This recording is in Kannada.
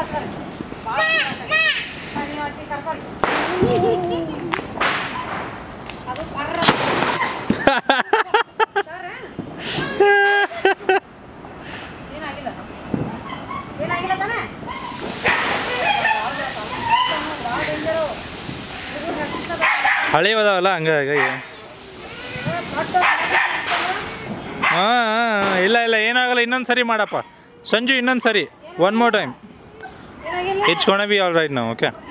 ಸರಿ ಭಾಳ ನೀವು ಅಕ್ಕಿ ಕರ್ಕೊಂಡು ಅದು ಪರ್ರ ಸರ್ ಏನಾಗಿಲ್ಲ ಏನಾಗಿಲ್ಲ ತಾನೇ ಭಾಳ ಡೇಂಜರು ಹುಡುಗರು ರಕ್ಷಿಸೋದು ಹಳೇವದಾವಲ್ಲ ಹಂಗಾಗಿ ಹಾಂ ಹಾಂ ಇಲ್ಲ ಇಲ್ಲ ಏನಾಗಲ್ಲ ಇನ್ನೊಂದು ಸರಿ ಮಾಡಪ್ಪ ಸಂಜು ಇನ್ನೊಂದು ಸರಿ ಒನ್ ಮೋರ್ ಟೈಮ್ ಏನಾಗಿಲ್ಲ it's gonna be all right ನಾವು ಓಕೆ